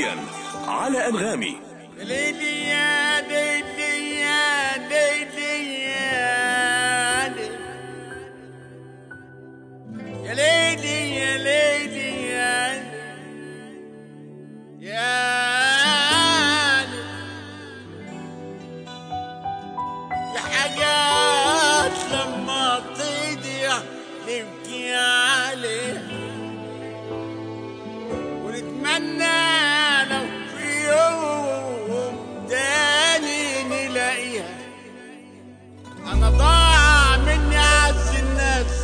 حصريا على أنغامي ليلي يا ليلي يا ليلي يا ليلي يا ليلي يا ليلي يا ليلي يا ليلي يا حاجات لما تضيع نبكي عليها ونتمنى لو في يوم تاني نلاقيها انا ضاع مني عز الناس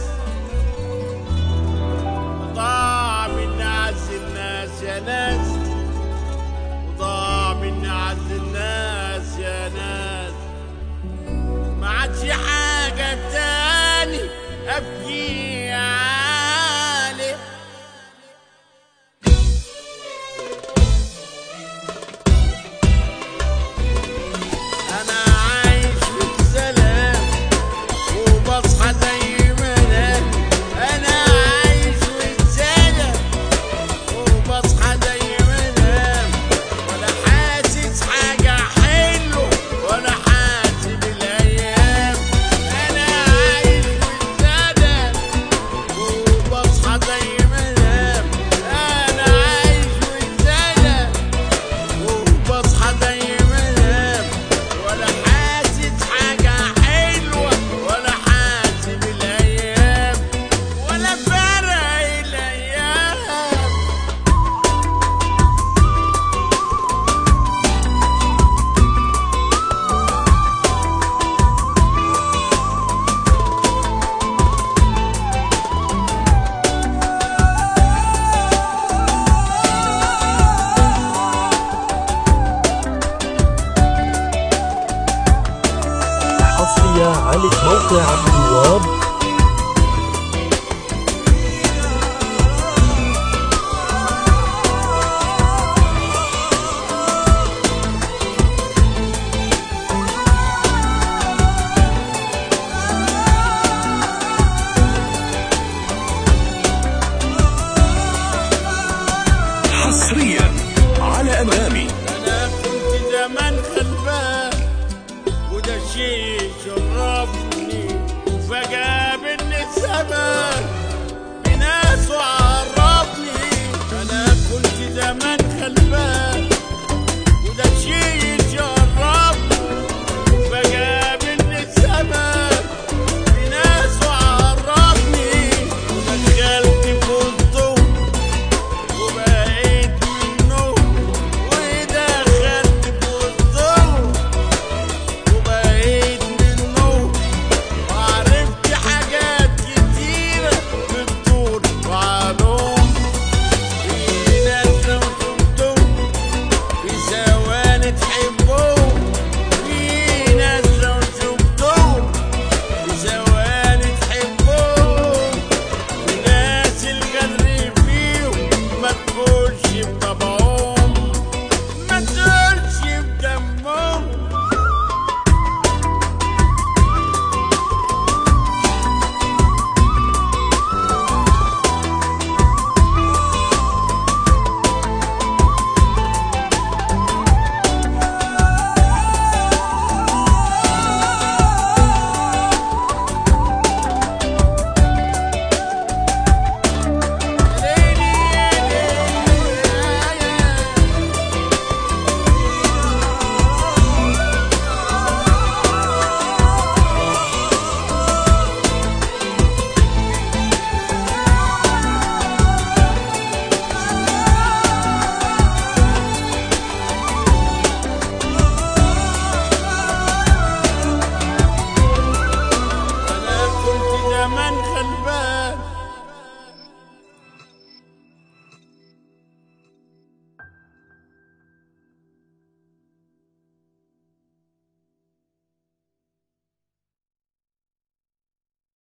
ضاع مني عز الناس يا ناس وضاع مني عز الناس يا ناس ما عادش حاجة تاني أبكي عليه أنا عايش في سلام وبصحى زي ما أنا أنا عايش في سلام وبصحى زي ما أنا ولا حاسس حاجة حلوة ولا حاسس بالأيام أنا عايش في سلام وبصحى زي ما أنا أنا عايش في سلام وبصحى زي ما انام ولا حاسس حاجة حلوة ولا حاسس بالأيام ولا فرق الأيام حصرية على موقع عبد الوهاب